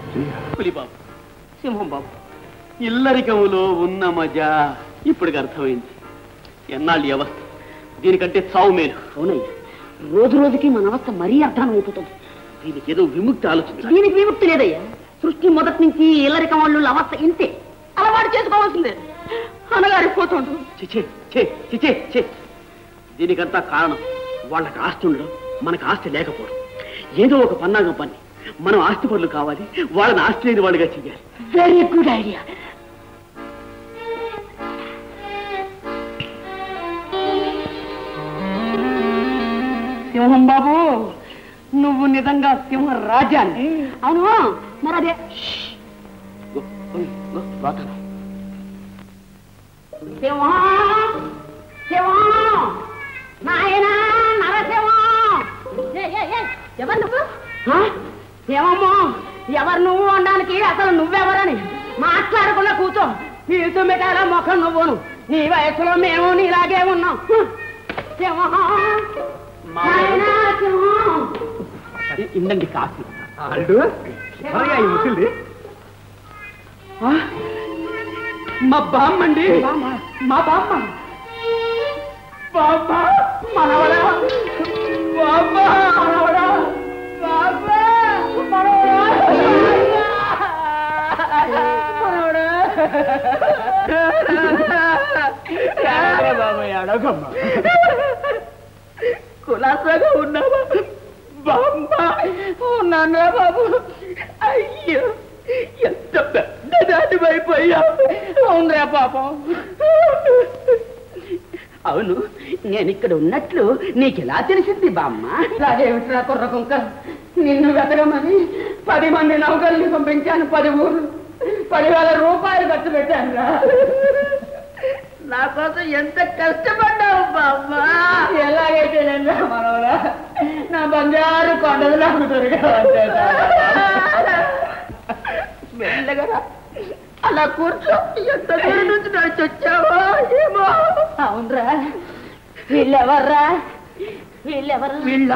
పులిబాబు సింహం బాబు ఇల్లరికములో ఉన్న మజా ఇప్పటికి అర్థమైంది ఎన్నాళ్ళు ఈ అవస్థ దీనికంటే చావు మేలు అవునయ్య రోజు రోజుకి మన అవస్థ మరీ అర్థమైపోతుంది దీనికి ఏదో విముక్తి ఆలోచించాలి దీనికి విముక్తి లేదయ్యా సృష్టి మొదటి నుంచి ఇల్లరికం వాళ్ళు అవస్థ ఇంతే అలవాటు చేసుకోవాల్సిందే అనగారిపోతుండ్రు చిచే చే చిచే చే దీనికంతా కారణం వాళ్ళకి ఆస్తి ఉండడం మనకు ఆస్తి లేకపోవడం ఏదో ఒక పన్నాగం పని మనం ఆస్తి పనులు కావాలి వాళ్ళని ఆస్తి లేని వాళ్ళుగా చెయ్యాలి వెరీ గుడ్ ఐడియా సింహం బాబు నువ్వు నిజంగా సింహ రాజాన్ని అవును మరి అదే గో, గో, గో, పోతాను. సింహం సింహం నాయనా నరసింహం ఏయ్, ఏయ్, ఏయ్, ఎవరు నువ్వు ఆ? ఏమమ్మో ఎవరు నువ్వు అనడానికి అసలు నువ్వెవరని మాట్లాడకుండా కూర్చో పీచు మిఠాయిల ముఖం నువ్వును నీ వయసులో మేము నీలాగే ఉన్నాం సింహం నాయనా, సింహం ఇ- ఇందండి కాఫీ అల్లుడు ఎవరయ్యా ఈ ముసలిది ఆ? మా బామ్మండి మా బామ్మ బామ్మ మనవడా బామ్మ మనవడా బామ్మ అడగమ్మా కులాసాగా ఉన్నావా బామ్మ ఉన్నాను బాబు అయ్యో ఎంత పెద్ద దాటివైపోయా అవునరా పాపం అవును నేను ఇక్కడ ఉన్నట్లు నీకెలా తెలిసింది బామ్మ ఇలాగేమిట్రా కుర్ర కుంక నిన్ను వెతకమని పది మంది నౌకర్ని పంపించాను పది ఊర్లు పదివేల రూపాయలు ఖర్చు పెట్టాను రా నా కోసం ఎంత కష్టపడ్డావు బామ్మ ఎలాగైతే నేను మనవరా నా బంగారు కొండలు నాకు దొరికావంటే మెల్లగా రా. అలా కూర్చో ఎంత దూరం నుంచి నడిచి వచ్చావో ఏమో అవునరా వీళ్ళెవర్రా వీళ్ళెవరు వీళ్ళ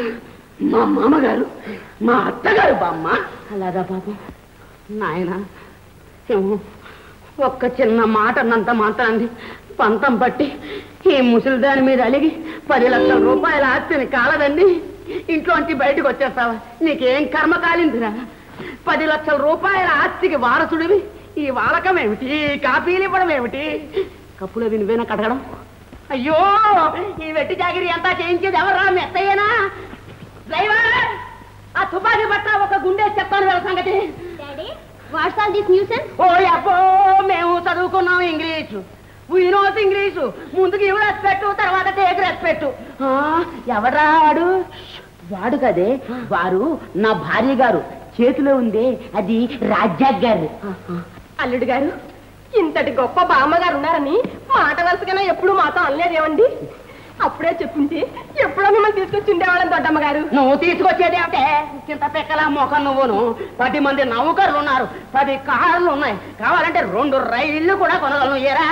మా మామగారు మా అత్తగారు బామ్మ అలాగా పాపం నాయన సింహం ఒక్క చిన్న మాట అన్నంత మాత్రాన్ని పంతం పట్టి ఈ ముసలిదాని మీద అలిగి పది లక్షల రూపాయల ఆస్తిని కాలదండి ఇంట్లోంచి బయటకు వచ్చేస్తావా నీకేం కర్మ కాలిందిరా పది లక్షల రూపాయల ఆస్తికి వారసుడివి ఈ వాలకం ఏమిటి ఈ కాపీలు ఇవ్వడం ఏమిటి కప్పులో వినివేనా కడగడం అయ్యో ఈ వెట్టి జాగిరి అంతా చేయించేది ఎవరా మెత్తయ్యనా డ్రైవర్ ఆ తుపాకీ పట్ట ఒక గుండె చెప్తాను వీళ్ళ సంగతి daddy what's all this nuisance ఓ అబ్బో మేము చదువుకున్నాం ఇంగ్లీషు వినోస్ ఇంగ్లీషు ముందుకు ఇవి పెట్టు తర్వాత టేక్ పెట్టు ఎవడ్రా వాడు వాడు కదే వారు నా భార్య గారు చేతిలో ఉందే అది రాజ్యాక్ గారు అల్లుడు గారు ఇంతటి గొప్ప బామ్మగారు ఉన్నారని మాట వరుసగానే ఎప్పుడు మాతో అనలేదేమండి అప్పుడే చెప్పింది ఎప్పుడో మిమ్మల్ని తీసుకొచ్చి ఉండేవాళ్ళం దొడ్డమ్మ గారు నువ్వు తీసుకొచ్చేది ఏమిటే చింత పెక్కల మొఖం నువ్వును పది మంది నౌకర్లు ఉన్నారు పది కార్లు ఉన్నాయి కావాలంటే రెండు రైళ్లు కూడా కొనగలను ఏరా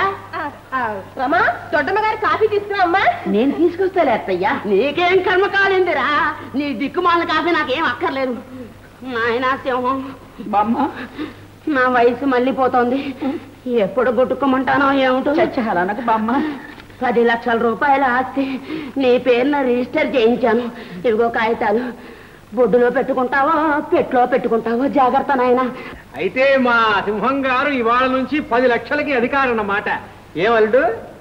రమా దొడ్డమ్మ గారు కాఫీ తీసుకురామ్మా నేను తీసుకొస్తాలే అత్తయ్యా నీకేం కర్మ కాలిందిరా నీ దిక్కుమాల కాఫీ నాకేం అక్కర్లేదు నాయనా సింహం బామ్మ నా వయసు మళ్ళీపోతోంది ఎప్పుడు గుట్టుకోమంటానో ఏమిటో చచ్చాలనకు బామ్మ పది లక్షల రూపాయల ఆస్తి నీ పేరున రిజిస్టర్ చేయించాను ఇదిగో కాగితాలు బొడ్డులో పెట్టుకుంటావో పెట్లో పెట్టుకుంటావో జాగ్రత్త నాయనా అయితే మా సింహం గారు ఇవాళ నుంచి పది లక్షలకి అధికారం అన్నమాట ఏమల్డు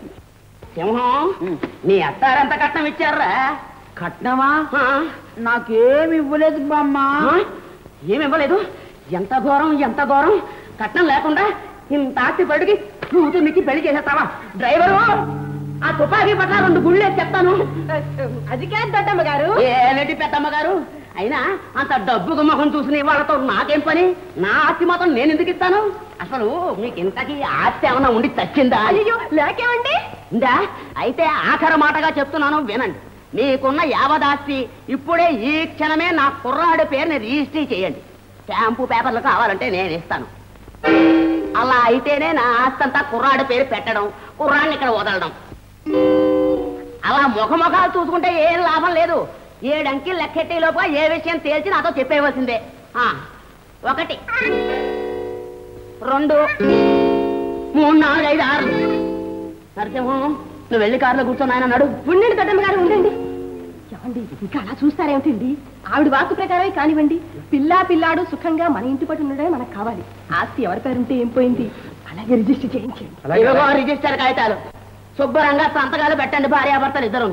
సింహం నీ అత్తారెంత కట్నం ఇచ్చారా కట్నమా ఆ? నాకేమి ఇవ్వలేదు బామ్మ ఆ? ఏమివ్వలేదు ఎంత ఘోరం ఎంత ఘోరం కట్నం లేకుండా ఇంత ఆస్తి పడికి కూతుర్నికి పెళ్లి చేసేస్తావా డ్రైవరు ఆ తుపాకీ పట్ల రెండు గుళ్ళే చెప్తాను అది కాదు దొడ్డమ్మ గారు ఏమిటి పెద్దమ్మ గారు అయినా అంత డబ్బుకు ముఖం చూసిన వాళ్ళతో నాకేం పని నా ఆస్తి మాత్రం నేను ఎందుకు ఇస్తాను అసలు మీకు ఇంతకీ ఆస్తి ఏమైనా ఉండి చచ్చిందా అయ్యో లేకేమండి ఉందా అయితే ఆఖరి మాటగా చెప్తున్నాను వినండి మీకున్న యావదాస్తి ఇప్పుడే ఈ క్షణమే నా కుర్రాడి పేరుని రిజిస్ట్రీ చేయండి స్టాంపు పేపర్లు కావాలంటే నేను ఇస్తాను అలా అయితేనే నా ఆస్తి అంతా కుర్రాడి పేరు పెట్టడం కుర్రాడిని ఇక్కడ వదలడం అలా ముఖముఖాలు చూసుకుంటే ఏం లాభం లేదు ఏడంకి లెక్కెట్టే లోపుగా ఏ విషయం తేల్చి నాతో చెప్పేయవలసిందే ఆ, ఒకటి రెండు మూడు నాలుగు ఐదు ఆరు నరసింహం నువ్వు వెళ్ళి కారులో కూర్చొని ఆయన నడు ఉండండి పెద్దమ్మ గారు ఉండండి ఏమండి ఇంకా అలా చూస్తారేమిటండి ఆవిడ వాస్తు ప్రకారమే కానివ్వండి పిల్లా పిల్లాడు సుఖంగా మన ఇంటి పట్టు ఉండడమే మనకు కావాలి ఆస్తి ఎవరి పేరుంటే ఏం పోయింది అలాగే రిజిస్టర్ చేయించండి ఇదిగో రిజిస్టర్ కాగితాలు శుభ్రంగా సంతకాలు పెట్టండి భార్యాభర్తలు ఇద్దరు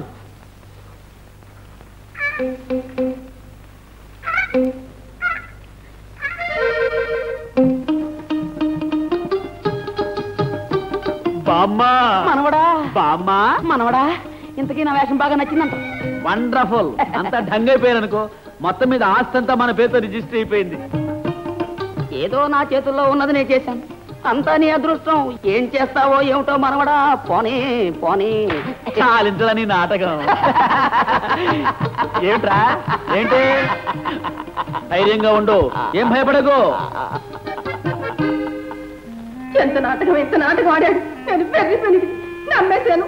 బామ్మా మనవడా బామ్మా మనవడా ఇంతకీ నా వేషం బాగా నచ్చిందంట వండర్ఫుల్ అంతా డంగైపోయారనుకో మొత్తం మీద ఆస్తి అంతా మన పేరుతో రిజిస్టర్ అయిపోయింది ఏదో నా చేతుల్లో ఉన్నది నేను చేశాను అంతా నీ అదృష్టం ఏం చేస్తావో ఏమిటో మనవడా పోనీ పోనీ చాలించాలని నాటకం ఏమిట్రా ఏంటి ధైర్యంగా ఉండు ఏం భయపడకు ఎంత నాటకం ఎంత నాటకం ఆడాడు నేను పెళ్లి పెళ్లి నమ్మేశాను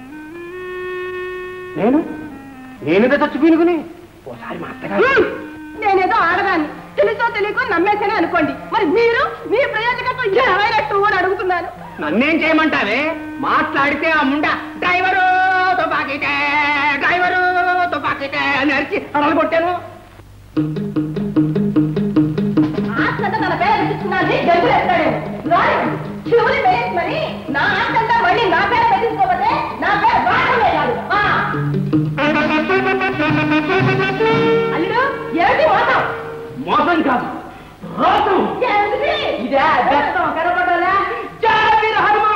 నేను నేనేదో చచ్చి పీనుకుని ఓసారి మా అత్తగారు హ్మ్. నేనేదో ఆడదాన్ని తెలుసో తెలియకో నమ్మేశానే అనుకోండి మరి మీరు మీ ప్రయోజకత్వం ఏమైనట్టు అని అడుగుతున్నాను నన్నేం చేయమంటావే మాట్లాడితే ఆ ముండ డ్రైవరు తుపాకీటే డ్రైవరు తుపాకీటే అని అరిచి అడలు కొట్టాను ఆస్తంతా తన పేరు పెట్టించుకున్నాను డబ్బులు ఎత్తాడు రానివ్వండి. చెవులు వేయమని నా ఆస్తంతా మళ్ళీ నా పేరు పెట్టించుకోకపోతే నా పేరు వాడలే కాదు ఆ. అల్లుడు ఏమిటి మోసం మోసం కాదు రోసం ఏమిటి? ఇదే బెత్తం కనపడాలా జాబిర్ హనుమ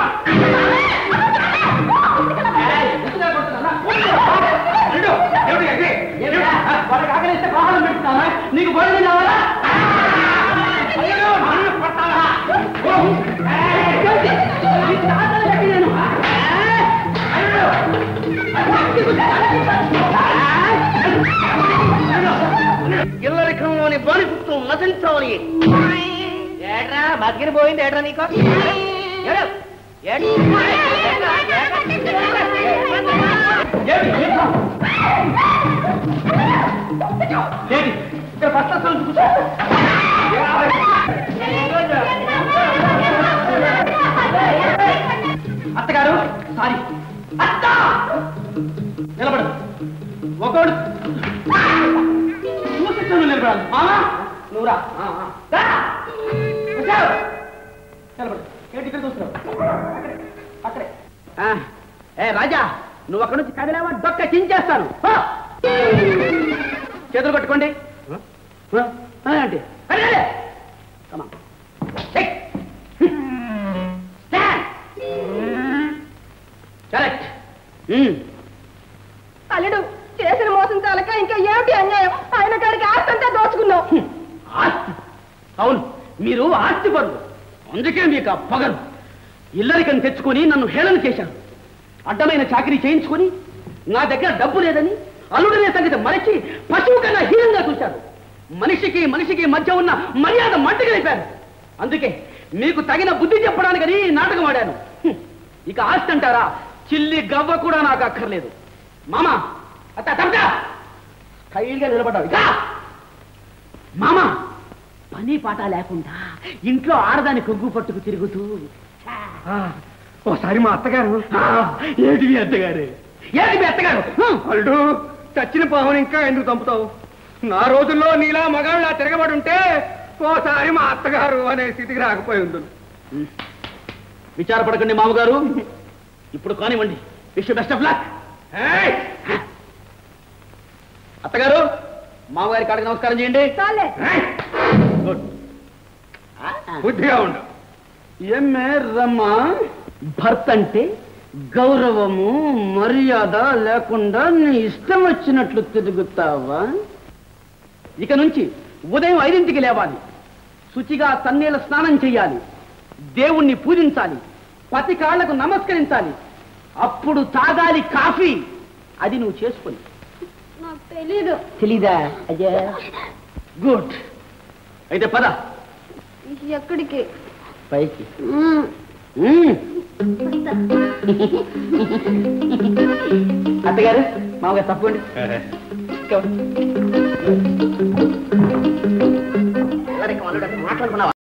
వాళ్ళకి ఆకలిస్తే ఆహారం పెడుతున్నావా నీకు బళ్ళు కావాలా అయ్యో, నన్ను కొడతావా? ఓ, ఏయ్, జ్యోతి, నీ తాతలు కట్టి నేను. అయ్యో, ఇల్లరికంలోని బానిపుత్రం నశించవని ఏట్రా బతికిన పోయింది ఏట్రా నీకు ఏడు. ఏడు. ఏట్రా, ఏట్రా. ఏమిటి? ఏంట్రా? ఏంటి? ఇక్కడ ఫస్ట్ అసలు కూర్చో. అత్తగారు సారీ అత్త నిలబడు ఒకడు చూసిస్తాను నిలబడాలి మామా నువ్వురా ఆ, ఆ. రా. వచ్చావు. నిలబడు ఏంటి ఇక్కడ చూస్తున్నావు అక్కడే, అక్కడే ఆ, ఏ రాజా నువ్వు అక్కడ నుంచి కదిలేవా డొక్క చించేస్తాను పో. చేతులు పట్టుకోండి ఆ, ఆ, అంటే అరే, అరే. Come on. Take. Stand. Correct. Hmm. అల్లుడు చేసిన మోసం చాలక ఇంకా ఏమిటి అన్యాయం ఆయన కాడికి ఆస్తంతా దోచుకున్నావు ఆస్తి అవును మీరు ఆస్తి పరులు అందుకే మీకు ఆ పగలు ఇల్లరికని తెచ్చుకొని నన్ను హేళన చేశారు అడ్డమైన చాకరీ చేయించుకొని నా దగ్గర డబ్బు లేదని అల్లుడనే సంగతి మరచి పశువు కన్నా హీనంగా చూశారు మనిషికి మనిషికి మధ్య ఉన్న మర్యాద మంటగలిపారు అందుకే మీకు తగిన బుద్ధి చెప్పడానికని ఈ నాటకం ఆడాను హ్మ్. ఇక ఆస్తి అంటారా చిల్లి గవ్వ కూడా నాకు అక్కర్లేదు మామా అత్త తప్ప స్టైల్గా నిలబడ్డావు ఇక మామా పని పాట లేకుండా ఇంట్లో ఆడదాని కొగ్గు పట్టుకు తిరుగుతూ ఆ, ఓసారి మా అత్తగారు ఆ, ఏటి మీ అత్తగారు ఏటి మీ అత్తగారు హ్మ్. అల్లుడు చచ్చిన పావుని ఇంకా ఎందుకు చంపుతావు నా రోజుల్లో నీలా మగాళ్ళ తిరగబడి ఉంటే ఓసారి మా అత్తగారు అనే స్థితికి రాకపోయి ఉంది విచారపడకండి మామగారు ఇప్పుడు కానివ్వండి విష్ బెస్ట్ ఆఫ్ లక్ అత్తగారు మామగారి కాడికి నమస్కారం చేయండి చాలే గుడ్ బుద్ధిగా ఉండు ఏమే రమ్మా భర్త అంటే గౌరవము మర్యాద లేకుండా నీ ఇష్టం వచ్చినట్లు తిరుగుతావా ఇక నుంచి ఉదయం ఐదింటికి లేవాలి శుచిగా తన్నీళ్ళ స్నానం చేయాలి దేవుణ్ణి పూజించాలి పతి కాళ్లకు నమస్కరించాలి అప్పుడు తాగాలి కాఫీ అది నువ్వు చేసుకొని నాకు తెలీదు తెలీదా అయ్యా గుడ్ అయితే పద ఎక్కడికి పైకి మ్మ్. అత్తగారు మామగారు తప్పండి ఇల్లరికం అల్లుడకు మాట్లాడుకున్నావా